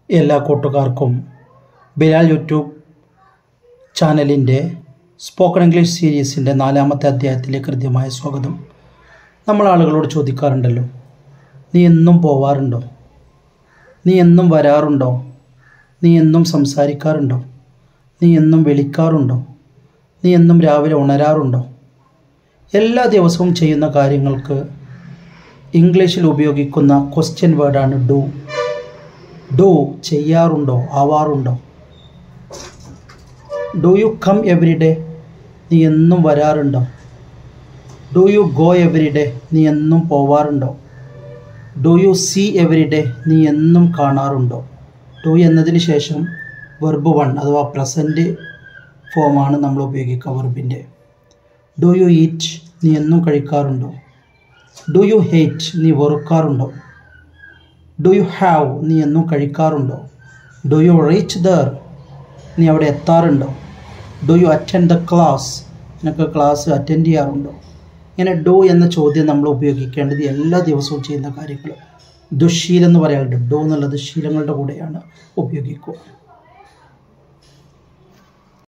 എല്ലാ കൂട്ടുകാർക്കും ബിലാൽ യൂട്യൂബ് ചാനലിൻ്റെ സ്പോക്കൺ ഇംഗ്ലീഷ് സീരീസിൻ്റെ നാലാമത്തെ അധ്യായത്തിലേക്ക് കൃത്യമായ സ്വാഗതം നമ്മൾ ആളുകളോട് ചോദിക്കാറുണ്ടല്ലോ നീ എന്നും പോവാറുണ്ടോ നീ എന്നും വരാറുണ്ടോ നീ എന്നും സംസാരിക്കാറുണ്ടോ നീ എന്നും വിളിക്കാറുണ്ടോ നീ എന്നും രാവിലെ ഉണരാറുണ്ടോ എല്ലാ ദിവസവും ചെയ്യുന്ന കാര്യങ്ങൾക്ക് ഇംഗ്ലീഷിൽ ഉപയോഗിക്കുന്ന ക്വസ്റ്റ്യൻ വേർഡാണ് ഡു ഡു ചെയ്യാറുണ്ടോ ആവാറുണ്ടോ do you come every day നീ എന്നും വരാറുണ്ടോ do you go every day നീ എന്നും പോവാറുണ്ടോ do you see every day നീ എന്നും കാണാറുണ്ടോ ഡു എന്നതിന് ശേഷം വെർബ് വൺ അഥവാ പ്രസൻറ്റ് ഫോമാണ് നമ്മൾ ഉപയോഗിക്കുക വെർബിൻ്റെ ഡു യു ഈറ്റ് നീ എന്നും കഴിക്കാറുണ്ടോ ഡു യു ഹേറ്റ് നീ വെറുക്കാറുണ്ടോ ഡു യു ഹാവ് നീ എന്നും കഴിക്കാറുണ്ടോ ഡു യു റീച്ച് ദർ നീ അവിടെ എത്താറുണ്ടോ do you attend the class നിനക്ക് ക്ലാസ് അറ്റൻഡ് ചെയ്യാറുണ്ടോ ഇങ്ങനെ ഡു എന്ന ചോദ്യം നമ്മൾ ഉപയോഗിക്കേണ്ടത് എല്ലാ ദിവസവും ചെയ്യുന്ന കാര്യങ്ങൾ ദുശീലം എന്ന് പറയാറുണ്ട് ഡു എന്നുള്ളത് ശീലങ്ങളുടെ കൂടെയാണ് ഉപയോഗിക്കുക